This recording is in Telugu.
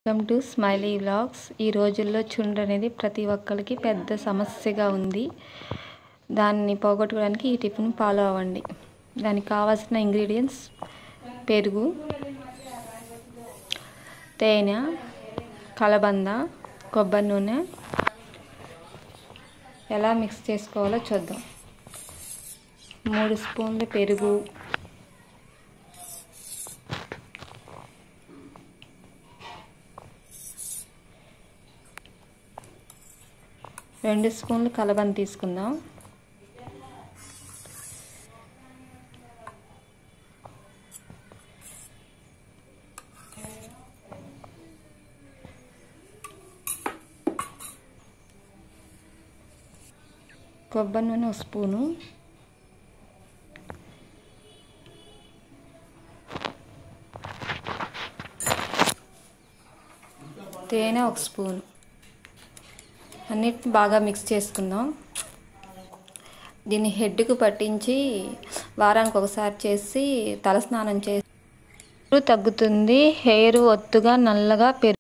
వెల్కమ్ టు స్మైలీ వ్లాగ్స్ ఈ రోజుల్లో చుండ్రు అనేది ప్రతి ఒక్కరికి పెద్ద సమస్యగా ఉంది దాన్ని పోగొట్టుకోవడానికి ఈ టిప్ను ఫాలో అవ్వండి దానికి కావాల్సిన ఇంగ్రీడియంట్స్ పెరుగు తేనె కలబంద కొబ్బరి నూనె ఎలా మిక్స్ చేసుకోవాలో చూద్దాం మూడు స్పూన్లు పెరుగు రెండు స్పూన్లు కలబంద తీసుకుందాం కొబ్బరి నూనె ఒక స్పూను తేనె ఒక స్పూన్ అన్నిటిని బాగా మిక్స్ చేసుకుందాం దీన్ని హెడ్కు పట్టించి వారానికి ఒకసారి చేసి తలస్నానం చేసి తగ్గుతుంది హెయిర్ ఒత్తుగా నల్లగా పెరుగు